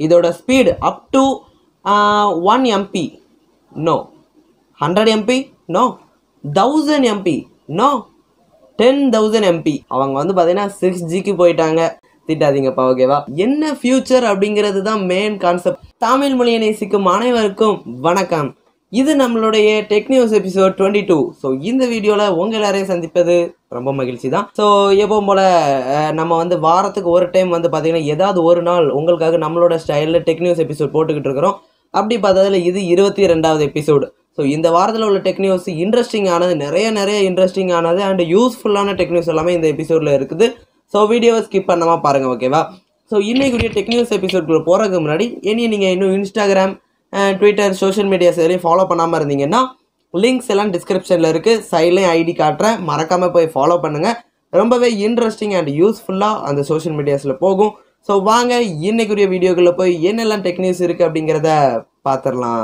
இதோட speed up to one MB no hundred MB no thousand MB no ten thousand MB அவங்க வந்து பார்த்தீங்கன்னா six ஜிக்கு போயிட்டாங்க திட்டாதீங்கப்பா ஓகேவா என்ன ஃபியூச்சர் அப்படிங்கிறது தான் மெயின் கான்செப்ட் தமிழ் மொழியை நேசிக்கும் அனைவருக்கும் வணக்கம் இது நம்மளுடைய tech news episode twenty two so இந்த வீடியோவில் உங்கள் எல்லாரையும் சந்திப்பது ரொம்ப மகிழ்ச்சி தான் ஸோ எப்பவும் போல் அஹ், நம்ம வந்து வாரத்துக்கு ஒரு டைம் வந்து பார்த்தீங்கன்னா ஏதாவது ஒரு நாள் உங்களுக்காக நம்மளோட ஸ்டைலில் டெக் நியூஸ் எபிசோட் போட்டுக்கிட்டு இருக்கிறோம் அப்படி பார்த்ததுல இது இருபத்தி ரெண்டாவது எபிசோடு ஸோ இந்த வாரத்தில் உள்ள டெக் நியூஸ் இன்ட்ரெஸ்டிங் ஆனது நிறைய நிறைய இன்ட்ரெஸ்டிங் ஆனது அண்ட் யூஸ்ஃபுல்லான டெக் நியூஸ் எல்லாமே இந்த எபிசோடில் இருக்குது ஸோ வீடியோவை ஸ்கிப் பண்ணாம பாருங்க ஓகேவா ஸோ இன்னைக்குரிய டெக் நியூஸ் எபிசோட்குள்ள போகிறதுக்கு முன்னாடி இனி நீங்கள் இன்னும் இன்ஸ்டாகிராம் ட்விட்டர் சோஷியல் மீடியாஸ் எதையும் ஃபாலோ பண்ணாமல் இருந்தீங்கன்னா லிங்க்ஸ் எல்லாம் டிஸ்கிரிப்ஷனில் இருக்குது சைட்லேயும் ஐடி காட்டுறேன் மறக்காமல் போய் ஃபாலோ பண்ணுங்கள் ரொம்பவே இன்ட்ரெஸ்டிங் அண்ட் யூஸ்ஃபுல்லாக அந்த சோஷியல் மீடியாஸில் போகும் ஸோ வாங்க இன்னைக்குரிய வீடியோக்குள்ளே போய் என்னெல்லாம் டெக் நியூஸ் இருக்குது அப்படிங்கிறத பார்த்துடலாம்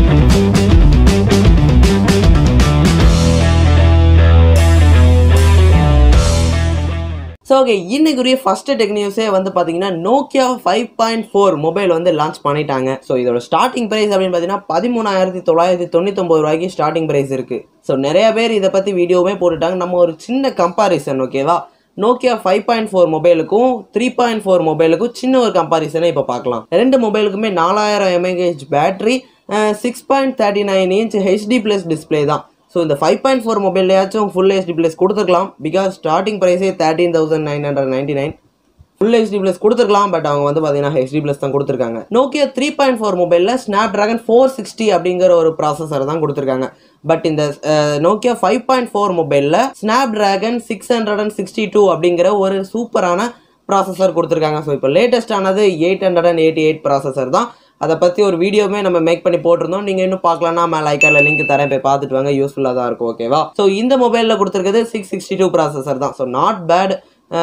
ஸோ ஓகே இன்னைக்குரிய ஃபர்ஸ்ட் டெக் நியூஸே வந்து பார்த்தீங்கன்னா Nokia five point four mobile வந்து லான்ச் பண்ணிட்டாங்க ஸோ இதோட ஸ்டார்டிங் பிரைஸ் அப்படின்னு பார்த்தீங்கன்னா பதிமூணாயிரத்தி தொள்ளாயிரத்தி தொண்ணூத்தொம்பது ரூபாய்க்கு ஸ்டார்டிங் பிரைஸ் இருக்கு ஸோ நிறைய பேர் இதை பற்றி வீடியோவுமே போட்டுட்டாங்க நம்ம ஒரு சின்ன கம்பாரிசன் ஓகேவா நோக்கியா ஃபைவ் பாயிண்ட் ஃபோர் மொபைலுக்கும் த்ரீ பாயிண்ட் ஃபோர் மொபைலுக்கும் சின்ன ஒரு கம்பாரிசனை இப்போ பார்க்கலாம் ரெண்டு மொபைலுக்குமே நாலாயிரம் mAh battery six point thirty nine inch HD plus display தான் ஸோ இந்த ஃபைவ் பாயிண்ட் ஃபோர் மொபைல்லையாச்சும் ஃபுல் ஹெச்டி ப்ளஸ் கொடுத்துருக்கலாம் பிகாஸ் ஸ்டார்டிங் ப்ரைஸே thirteen thousand nine hundred ninety nine full HD plus கொடுத்துருக்கலாம் பட் அவங்க வந்து பார்த்தீங்கன்னா ஹெச்டி ப்ளஸ் தான் கொடுத்துருக்காங்க நோக்கியா த்ரீ பாயிண்ட் ஃபோர் மொபைலில் ஸ்னாப் ட்ராகன் ஃபோர் சிக்ஸ்டி அப்படிங்கிற ஒரு ப்ராசஸர் தான் கொடுத்துருக்காங்க பட் இந்த நோக்கியா ஃபைவ் பாயிண்ட் ஃபோர் மொபைலில் Snapdragon six hundred and sixty two அப்படிங்கிற ஒரு சூப்பரான ப்ராசஸர் கொடுத்துருக்காங்க ஸோ இப்போ லேட்டஸ்டானது eight hundred and eighty eight processor தான் அதை பற்றி ஒரு வீடியோவுமே நம்ம மேக் பண்ணி போட்டிருந்தோம் நீங்கள் இன்னும் பார்க்கலன்னா மேலே ஐக்காரில் லிங்க் தரேன் போய் பார்த்துட்டு வாங்க யூஸ்ஃபுல்லாக தான் இருக்கும் ஓகேவா ஸோ இந்த மொபைலில் கொடுத்துருக்கிறது சிக்ஸ் சிக்ஸ்டி டூ ப்ராசஸர் தான் so not bad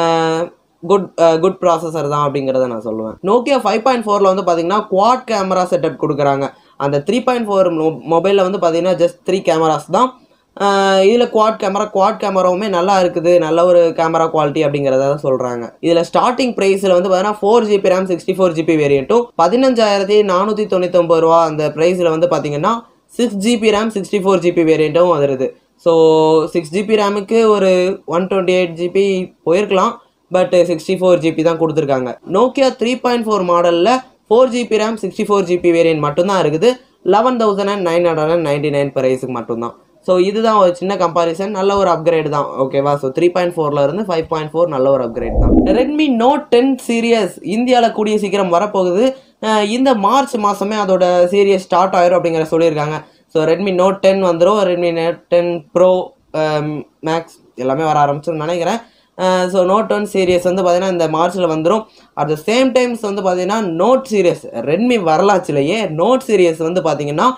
good good processor தான் அப்படிங்கிறத நான் சொல்லுவேன் நோக்கியா ஃபைவ் பாயிண்ட் ஃபோரில் வந்து பார்த்தீங்கன்னா குவாட் கேமரா செட்டப் கொடுக்குறாங்க அந்த த்ரீ பாயிண்ட் ஃபோர் மொபைலில் வந்து பார்த்தீங்கன்னா ஜஸ்ட் த்ரீ கேமராஸ் தான் இதில் குவாட் கேமரா குவாட் கேமராவுமே நல்லா இருக்குது நல்ல ஒரு கேமரா குவாலிட்டி அப்படிங்கிறத தான் சொல்கிறாங்க இதில் ஸ்டார்டிங் ப்ரைஸில் வந்து பார்த்தீங்கன்னா four GB RAM sixty four GB வேரியண்ட்டும் பதினஞ்சாயிரத்தி நானூற்றி தொண்ணூத்தொம்பது ரூபா அந்த ப்ரைஸில் வந்து பார்த்தீங்கன்னா six GB RAM sixty four GB வேரியண்ட்டும் வருது ஸோ சிக்ஸ் ஜிபி ரேமுக்கு ஒரு ஒன் டுவெண்ட்டி எயிட் ஜிபி போயிருக்கலாம் பட் சிக்ஸ்டி ஃபோர் ஜிபி தான் கொடுத்துருக்காங்க நோக்கியா த்ரீ பாயிண்ட் ஃபோர் மாடலில் four GB RAM sixty four GB variant மட்டும்தான் இருக்குது eleven thousand and nine hundred and ninety nine ப்ரைஸுக்கு மட்டும்தான் ஸோ இதுதான் ஒரு சின்ன கம்பாரிசன் நல்ல ஒரு அப்கிரேட் தான் ஓகேவா ஸோ த்ரீ பாயிண்ட் ஃபோரில் இருந்து ஃபைவ் பாயிண்ட் ஃபோர் நல்ல ஒரு அப்கிரேட் தான் ரெட்மி நோட் டென் சீரியஸ் இந்தியாவில் கூடிய சீக்கிரம் வரப்போகுது அஹ் இந்த மார்ச் மாதமே அதோட சீரியஸ் ஸ்டார்ட் ஆயிரும் அப்படிங்கிற சொல்லியிருக்காங்க ஸோ ரெட்மி நோட் டென் வந்துடும் Redmi Note ten Pro Max எல்லாமே வர ஆரம்பிச்சுன்னு நினைக்கிறேன் ஸோ நோட் ஒன் சீரியஸ் வந்து பார்த்தீங்கன்னா இந்த மார்ச்சில் வந்துடும் அட் த சேம் டைம்ஸ் வந்து பார்த்தீங்கன்னா நோட் சீரியஸ் ரெட்மி வரலாச்சிலேயே நோட் சீரியஸ் வந்து பார்த்தீங்கன்னா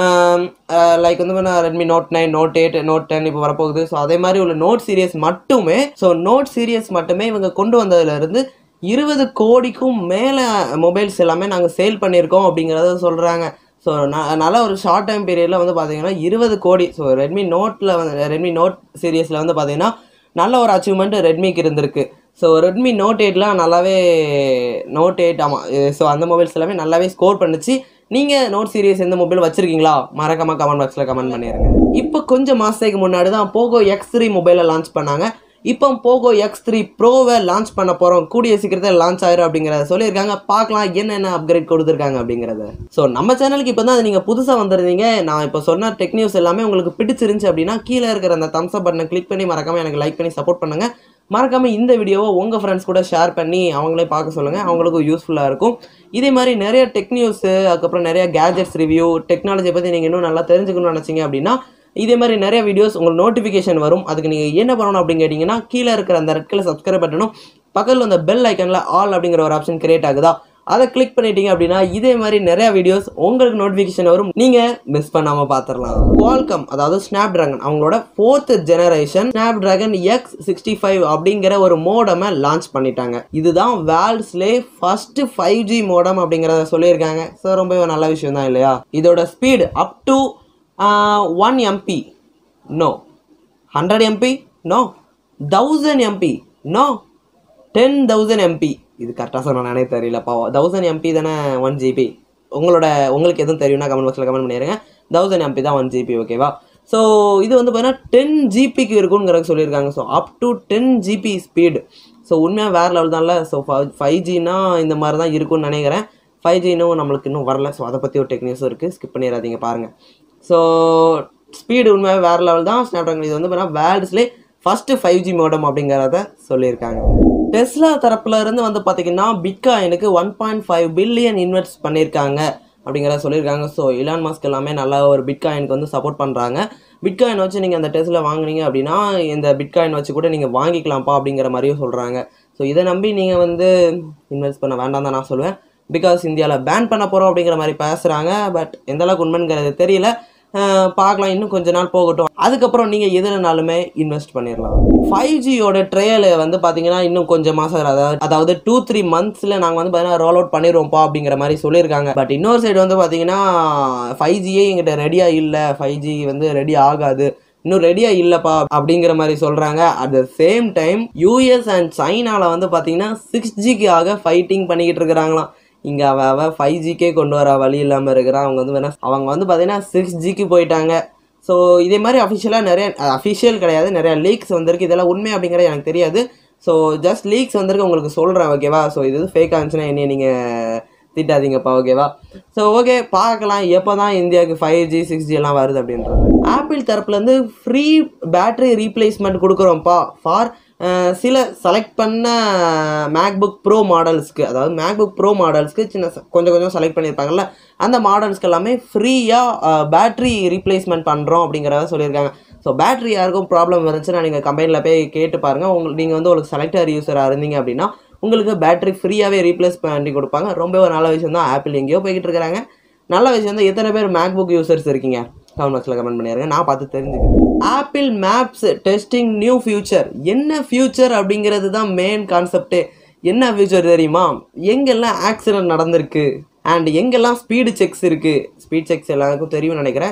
லைக் வந்து Redmi Note nine note eight note ten இப்போ வரப்போகுது ஸோ அதே மாதிரி உள்ள நோட் சீரியஸ் மட்டுமே ஸோ நோட் சீரியஸ் மட்டுமே இவங்க கொண்டு வந்ததுலேருந்து இருபது கோடிக்கும் மேலே மொபைல்ஸ் எல்லாமே நாங்கள் சேல் பண்ணியிருக்கோம் அப்படிங்கிறத சொல்கிறாங்க ஸோ நல்ல ஒரு ஷார்ட் டைம் பீரியடில் வந்து பார்த்தீங்கன்னா இருபது கோடி ஸோ ரெட்மி நோட்டில் வந்து ரெட்மி நோட் சீரியஸில் வந்து பார்த்தீங்கன்னா நல்ல ஒரு அச்சீவ்மெண்ட் ரெட்மிக்கு இருந்திருக்கு ஸோ ரெட்மி நோட் எயிட்லாம் நல்லாவே நோட் எயிட் ஆமாம் ஸோ அந்த மொபைல்ஸ் எல்லாமே நல்லாவே ஸ்கோர் பண்ணுச்சு நீங்கள் நோட் சீரியஸ் எந்த மொபைல் வச்சிருக்கீங்களா மறக்காம கமெண்ட் பாக்ஸில் கமெண்ட் பண்ணிடுங்க இப்போ கொஞ்சம் மாதத்துக்கு முன்னாடி தான் போகோ எக்ஸ் த்ரீ மொபைலை லான்ச் பண்ணாங்க இப்போ போகோ எக்ஸ் த்ரீ ப்ரோவை லான்ச் பண்ண போகிறோம் கூடிய சீக்கிரத்தில் லான்ச் ஆயிரும் அப்படிங்கிறத சொல்லியிருக்காங்க பார்க்கலாம் என்னென்ன அப்கிரேட் கொடுத்துருக்காங்க அப்படிங்கிறத ஸோ நம்ம சேனலுக்கு இப்போ தான் நீங்கள் புதுசாக வந்திருந்தீங்க நான் இப்போ சொன்ன டெக் நியூஸ் எல்லாமே உங்களுக்கு பிடிச்சிருந்துச்சு அப்படின்னா கீழே இருக்கிற அந்த தம்ஸ் அப் பட்டனை கிளிக் பண்ணி மறக்காம எனக்கு லைக் பண்ணி சப்போர்ட் பண்ணுங்கள் மறக்காம இந்த வீடியோவை உங்கள் ஃப்ரெண்ட்ஸ் கூட ஷேர் பண்ணி அவங்களே பார்க்க சொல்லுங்கள் அவங்களுக்கும் யூஸ்ஃபுல்லாக இருக்கும் இதே மாதிரி நிறைய டெக் நியூஸு அதுக்கப்புறம் நிறைய கேஜெட்ஸ் ரிவ்யூ டெக்னாலஜி பற்றி நீங்கள் இன்னும் நல்லா தெரிஞ்சுக்கணும்னு நினச்சிங்க அப்படின்னா இதே மாதிரி நிறைய வீடியோஸ் உங்களுக்கு நோட்டிஃபிகேஷன் வரும் அதுக்கு நீங்கள் என்ன பண்ணணும் அப்படின்னு கேட்டிங்கன்னா கீழே இருக்கிற அந்த ரெட் கலர் சப்ஸ்கிரைப் பட்டனும் பக்கத்தில் அந்த பெல் ஐக்கனில் ஆல் அப்படிங்கிற ஒரு ஆப்ஷன் கிரியேட் ஆகுதா அதை கிளிக் பண்ணிட்டீங்க அப்படின்னா இதே மாதிரி நிறைய வீடியோஸ் உங்களுக்கு நோட்டிஃபிகேஷன் வரும் நீங்கள் மிஸ் பண்ணாமல் பார்த்துடலாம் குவால்கம் அதாவது ஸ்னாப் டிராகன் அவங்களோட fourth generation Snapdragon X sixty five அப்படிங்கிற ஒரு மோடமை லான்ச் பண்ணிட்டாங்க இதுதான் வேர்ல்ட்ஸ்லே ஃபர்ஸ்ட் ஃபைவ் ஜி மோடம் அப்படிங்கிறத சொல்லியிருக்காங்க ஸோ ரொம்ப நல்ல விஷயம் தான் இல்லையா இதோட speed up to one MB no hundred MB no thousand MB no ten thousand MB இது கரெக்டாக சொன்னானே தெரியலப்பா தௌசண்ட் எம்பி தானே ஒன் ஜிபி உங்களோட உங்களுக்கு எதுவும் தெரியும்னா கமெண்ட் பாக்ஸில் கமெண்ட் பண்ணிடுங்க தௌசண்ட் எம்பி தான் ஒன் ஜிபி ஓகேவா ஸோ இது வந்து பார்த்தீங்கன்னா டென் ஜிபிக்கு இருக்குங்கிறது சொல்லியிருக்காங்க so up to ten GB speed so உண்மையாக வேறு லெவல் தான்ல ஸோ ஃபைவ் ஜினா இந்த மாதிரி தான் இருக்கும்னு நினைக்கிறேன் ஃபைவ் ஜி இன்னும் நம்மளுக்கு இன்னும் வரல ஸோ அதை பற்றி ஒரு டெக்னிக்ஸும் இருக்குது ஸ்கிப் பண்ணிடாதீங்க பாருங்கள் ஸோ ஸ்பீடு உண்மையாக வேறு லெவல் தான் ஸ்னாப்ட்ராகன் இது வந்து பார்த்தீங்கன்னா வேர்ல்ட்ஸ்லேயே ஃபஸ்ட்டு ஃபைவ் ஜி மோடம் அப்படிங்கிறத சொல்லியிருக்காங்க டெஸ்லா தரப்புல இருந்து வந்து பார்த்தீங்கன்னா பிட்காயினுக்கு one point five billion invest பண்ணியிருக்காங்க அப்படிங்கிறத சொல்லியிருக்காங்க ஸோ இலான் மாஸ்க் எல்லாமே நல்லா ஒரு பிட்காயினுக்கு வந்து சப்போர்ட் பண்ணுறாங்க பிட்காயின் வச்சு நீங்கள் அந்த டெஸ்ட்டில் வாங்குனீங்க அப்படின்னா இந்த பிட்காயின் வச்சு கூட நீங்கள் வாங்கிக்கலாம்ப்பா அப்படிங்கிற மாதிரியும் சொல்கிறாங்க ஸோ இதை நம்பி நீங்கள் வந்து இன்வெஸ்ட் பண்ண வேண்டாம் தான் நான் சொல்லுவேன் பிகாஸ் இந்தியாவில் பேன் பண்ண போகிறோம் அப்படிங்கிற மாதிரி பேசுகிறாங்க பட் எந்த அளவுக்கு உண்மைங்கிறது தெரியல அஹ் பார்க்கலாம் இன்னும் கொஞ்ச நாள் போகட்டும் அதுக்கப்புறம் நீங்கள் எதுலனாலுமே இன்வெஸ்ட் பண்ணிடலாம் ஃபைவ் ஜியோட ட்ரையல் வந்து பார்த்தீங்கன்னா இன்னும் கொஞ்சம் மாதம் அதாவது அதாவது டூ த்ரீ மந்த்ஸில் நாங்கள் வந்து பார்த்தீங்கன்னா ரோல் அவுட் பண்ணிடுவோம்ப்பா அப்படிங்கிற மாதிரி சொல்லியிருக்காங்க பட் இன்னொரு சைடு வந்து பார்த்தீங்கன்னா ஃபைவ் ஜியே எங்கிட்ட ரெடியாக இல்லை ஃபைவ் ஜி வந்து ரெடி ஆகாது இன்னும் ரெடியா இல்லப்பா அப்படிங்கிற மாதிரி சொல்றாங்க at the same time US and சைனால வந்து பாத்தீங்கன்னா சிக்ஸ் ஜிக்காக ஃபைட்டிங் பண்ணிக்கிட்டு இருக்கிறாங்களாம் இங்க அவ அவ ஃபைவ் ஜிக்கே கொண்டு வர வழி இல்லாம இருக்கிறான் அவங்க வந்து வேணா அவங்க வந்து பாத்தீங்கன்னா சிக்ஸ் ஜிக்கு போயிட்டாங்க ஸோ இதே மாதிரி அஃபிஷியலாக நிறைய அஃபிஷியல் கிடையாது நிறைய லீக்ஸ் வந்திருக்கு இதெல்லாம் உண்மை அப்படிங்கிறது எனக்கு தெரியாது ஸோ ஜஸ்ட் லீக்ஸ் வந்திருக்கு உங்களுக்கு சொல்கிறேன் ஓகேவா ஸோ இது ஃபேக் ஆச்சுன்னா என்னைய நீங்கள் திட்டாதீங்கப்பா ஓகேவா ஸோ ஓகே பார்க்கலாம் எப்போ தான் இந்தியாவுக்கு ஃபைவ் ஜி சிக்ஸ் ஜி எல்லாம் வருது அப்படின்றது ஆப்பிள் தரப்புலேருந்து ஃப்ரீ பேட்டரி ரீப்ளேஸ்மெண்ட் கொடுக்குறோம்ப்பா ஃபார் சில செலக்ட் பண்ண மேக்புக் ப்ரோ மாடல்ஸ்க்கு அதாவது மேக்புக் ப்ரோ மாடல்ஸ்க்கு சின்ன ச- கொஞ்சம் கொஞ்சம் செலக்ட் பண்ணியிருப்பாங்கல்ல அந்த மாடல்ஸ்க்கு எல்லாமே ஃப்ரீயாக பேட்டரி ரீப்ளேஸ்மெண்ட் பண்ணுறோம் அப்படிங்கிறத சொல்லியிருக்காங்க ஸோ பேட்டரி யாருக்கும் ப்ராப்ளம் இருந்துச்சுன்னா நீங்கள் கம்பெனியில் போய் கேட்டு பாருங்கள் உங்களுக்கு நீங்கள் வந்து ஒரு செலக்டர் யூஸராக இருந்தீங்க அப்படின்னா உங்களுக்கு பேட்டரி ஃப்ரீயாகவே ரீப்ளேஸ் பண்ணி கொடுப்பாங்க ரொம்ப ஒரு நல்ல விஷயம் தான் ஆப்பிள் எங்கேயோ போய்கிட்டு இருக்கிறாங்க நல்ல விஷயம் தான் எத்தனை பேர் மேக்புக் யூசர்ஸ் இருக்கீங்க கமெண்ட் பாக்ஸில் கமெண்ட் பண்ணிடுங்க நான் பார்த்து தெரிஞ்சுக்கிறேன் Apple Maps testing new feature என்ன ஃபியூச்சர் அப்படிங்கிறது தான் மெயின் கான்செப்டே என்ன ஃபியூச்சர் தெரியுமா எங்கெல்லாம் ஆக்சிடென்ட் நடந்திருக்கு அண்ட் எங்கெல்லாம் ஸ்பீடு செக்ஸ் இருக்குது ஸ்பீட் செக்ஸ் எல்லாருக்கும் தெரியும்னு நினைக்கிறேன்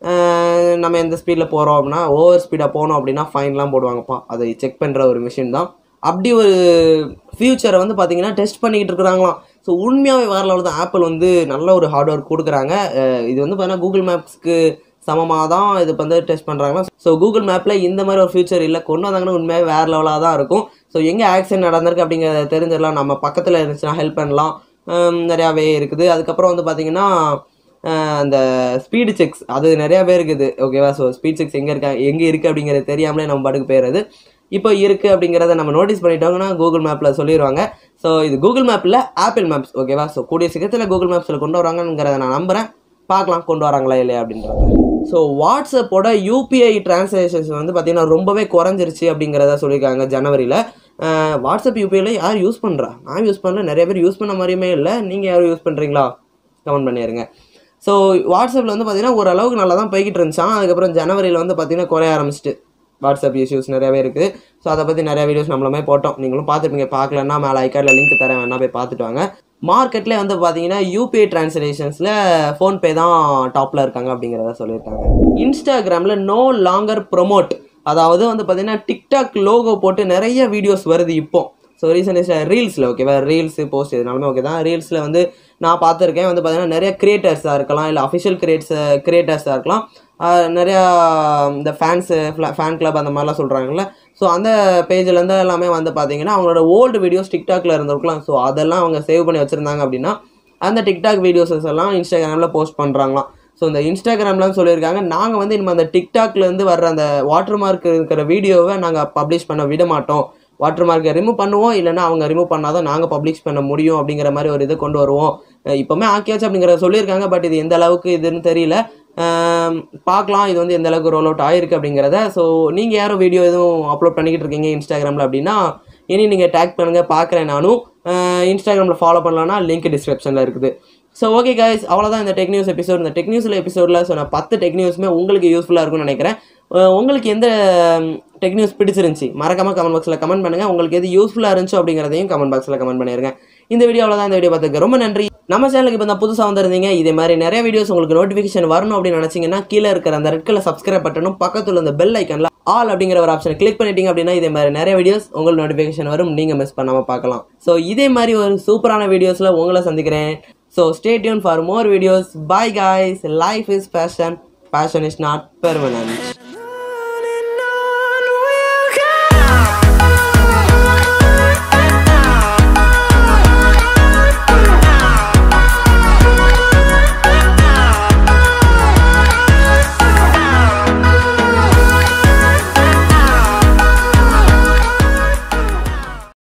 அஹ் நம்ம எந்த ஸ்பீடில் போகிறோம் அப்படின்னா ஓவர் ஸ்பீடாக போனோம் அப்படின்னா ஃபைன்லாம் போடுவாங்கப்பா அதை செக் பண்ணுற ஒரு மிஷின் தான் அப்படி ஒரு ஃபியூச்சரை வந்து பார்த்தீங்கன்னா டெஸ்ட் பண்ணிக்கிட்டு இருக்கிறாங்களாம் ஸோ உண்மையாகவே வேற லெவல் தான் ஆப்பிள் வந்து நல்ல ஒரு ஹார்ட் ஒர்க் கொடுக்குறாங்க அஹ் இது வந்து பார்த்தீங்கன்னா கூகுள் மேப்ஸ்க்கு சமமாக தான் இது வந்து டெஸ்ட் பண்ணுறாங்களா ஸோ கூகுள் மேப்பில் இந்த மாதிரி ஒரு ஃபியூச்சர் இல்லை கொண்டு வந்தாங்கன்னா உண்மையாகவே வேறு லெவலாக தான் இருக்கும் ஸோ எங்கே ஆக்சிடென்ட் நடந்திருக்கு அப்படிங்கிறத தெரிஞ்சிடலாம் நம்ம பக்கத்தில் இருந்துச்சுன்னா ஹெல்ப் பண்ணலாம் ஹம், நிறையாவே இருக்குது அதுக்கப்புறம் வந்து பார்த்தீங்கன்னா அஹ், அந்த ஸ்பீடு செக்ஸ் அது நிறையா பேர் இருக்குது ஓகேவா ஸோ ஸ்பீட் செக்ஸ் எங்கே இருக்கா எங்கே இருக்குது அப்படிங்கிறது தெரியாமலே நம்ம பாட்டுக்கு போயிடுறது இப்போ இருக்குது அப்படிங்கிறத நம்ம நோட்டீஸ் பண்ணிட்டோங்கன்னா கூகுள் மேப்பில் சொல்லிடுவாங்க ஸோ இது கூகுள் மேப்பில் ஆப்பிள் மேப்ஸ் ஓகேவா ஸோ கூடிய சீக்கிரத்தில் கூகுள் மேப்ஸில் கொண்டு வராங்கங்கிறத நான் நம்புகிறேன் பார்க்கலாம் கொண்டு வராங்களா இல்லையா அப்படின்றது ஸோ வாட்ஸ்அப்போட யூபிஐ டிரான்சாக்ஷன்ஸ் வந்து பார்த்தீங்கன்னா ரொம்பவே குறைஞ்சிருச்சு அப்படிங்கிறத சொல்லியிருக்காங்க ஜனவரியில் வாட்ஸ்அப் யூபிஐல யார் யூஸ் பண்ணுறா நான் யூஸ் பண்ணல நிறைய பேர் யூஸ் பண்ண மாதிரியுமே இல்லை நீங்கள் யாரும் யூஸ் பண்ணுறீங்களா கமெண்ட் பண்ணிடுங்க ஸோ வாட்ஸ்அப்பில் வந்து பார்த்தீங்கன்னா ஓரளவுக்கு நல்லா தான் போய்கிட்டு இருந்துச்சான் அதுக்கப்புறம் ஜனவரியில் வந்து பார்த்தீங்கன்னா குறைய ஆரம்பிச்சிட்டு வாட்ஸ்அப் இஷ்யூஸ் நிறையவே இருக்குது ஸோ அதை பற்றி நிறைய வீடியோஸ் நம்மளுமே போட்டோம் நீங்களும் பார்த்துருப்பீங்க பார்க்கலன்னா மேலே ஐக்கார்டில் லிங்க் தரேன் வேணா போய் பார்த்துட்டு வாங்க மார்க்கெட்லேயே வந்து பார்த்தீங்கன்னா யூபிஐ டிரான்ஸ்லேஷன்ஸில் ஃபோன்பே தான் டாப்பில் இருக்காங்க அப்படிங்கிறத சொல்லியிருக்காங்க இன்ஸ்டாகிராமில் நோ லாங்கர் ப்ரொமோட் அதாவது வந்து பார்த்தீங்கன்னா டிக்டாக் லோகோ போட்டு நிறைய வீடியோஸ் வருது இப்போ ஸோ ரீசெண்ட் ரீல்ஸில் ஓகேவா ரீல்ஸு போஸ்ட் எதுனாலுமே ஓகே தான் ரீல்ஸில் வந்து நான் பார்த்துருக்கேன் வந்து பார்த்தீங்கன்னா நிறைய கிரியேட்டர்ஸாக இருக்கலாம் இல்லை அஃபிஷியல் கிரியேட்ஸ் கிரியேட்டர்ஸாக இருக்கலாம் ஆஹ் நிறையா இந்த ஃபேன்ஸு ஃபேன் கிளப் அந்த மாதிரிலாம் சொல்கிறாங்கல்ல ஸோ அந்த பேஜ்லேருந்து எல்லாமே வந்து பார்த்தீங்கன்னா அவங்களோட ஓல்டு வீடியோஸ் டிக்டாக்ல இருந்திருக்கலாம் ஸோ அதெல்லாம் அவங்க சேவ் பண்ணி வச்சுருந்தாங்க அப்படின்னா அந்த டிக்டாக் வீடியோஸஸ் எல்லாம் இன்ஸ்டாகிராமில் போஸ்ட் பண்ணுறாங்களாம் ஸோ இந்த இன்ஸ்டாகிராம்லாம் சொல்லியிருக்காங்க நாங்கள் வந்து இனிமேல் அந்த டிக்டாக்லேருந்து வர்ற அந்த வாட்டர் மார்க் இருக்கிற வீடியோவை நாங்கள் பப்ளிஷ் பண்ண விட மாட்டோம் வாட்டர் மார்க்கை ரிமூவ் பண்ணுவோம் இல்லைன்னா அவங்க ரிமூவ் பண்ணாதான் நாங்கள் பப்ளிஷ் பண்ண முடியும் அப்படிங்கிற மாதிரி ஒரு இதை கொண்டு வருவோம் அஹ் இப்போமே ஆக்கியாச்சு அப்படிங்கிறத சொல்லியிருக்காங்க பட் இது எந்த அளவுக்கு இதுன்னு தெரியல ஆம், பார்க்கலாம் இது வந்து எந்த அளவுக்கு ரோல் அவுட் ஆயிருக்கு அப்படிங்கிறத ஸோ நீங்கள் யாரும் வீடியோ எதுவும் அப்லோட் பண்ணிக்கிட்டு இருக்கீங்க இன்ஸ்டாகிராமில் அப்படின்னா இனி நீங்கள் டேக் பண்ணுங்கள் பார்க்குறேன் நானும் இன்ஸ்டாகிராமில் ஃபாலோ பண்ணலான்னா லிங்க் டிஸ்கிரிப்ஷனில் இருக்குது ஸோ ஓகே guys அவ்வளோதான் இந்த டெக் நியூஸ் எபிசோட் இந்த டெக் நியூஸில் எபிசோடில் ஸோ நான் பத்து டெக் நியூஸுமே உங்களுக்கு யூஸ்ஃபுல்லாக இருக்கும்னு நினைக்கிறேன் அஹ் உங்களுக்கு எந்த டெக் நியூஸ் பிடிச்சிருந்துச்சி மறக்காம கமெண்ட் பாக்ஸில் கமெண்ட் பண்ணுங்கள் உங்களுக்கு எது யூஸ்ஃபுல்லாக இருந்துச்சோ அப்படிங்கிறதையும் கமெண்ட் பாக்ஸில் கமெண்ட் பண்ணிடுங்க இந்த வீடியோ அவ்வளோதான் இந்த வீடியோ பார்த்துக்க ரொம்ப நன்றி நம்ம சேனலுக்கு இப்போ தான் புதுசாக வந்திருந்தீங்க இதே மாதிரி நிறைய வீடியோஸ் உங்களுக்கு நோட்டிஃபிகேஷன் வரணும் அப்படின்னு நினச்சிங்கன்னா கீழே இருக்கிற அந்த ரெட் கலர் சப்ஸ்கிரைப் பட்டனும் பக்கத்தில் அந்த பெல் ஐக்கனில் ஆல் அப்படிங்கிற ஒரு ஆப்ஷன் கிளிக் பண்ணிட்டீங்க அப்படின்னா இதே மாதிரி நிறைய வீடியோஸ் உங்களுக்கு நோட்டிஃபிகேஷன் வரும் நீங்கள் மிஸ் பண்ணாமல் பார்க்கலாம் ஸோ இதே மாதிரி ஒரு சூப்பரான வீடியோஸில் உங்களை சந்திக்கிறேன் so stay tuned for more videos bye guys life is passion passion is not permanent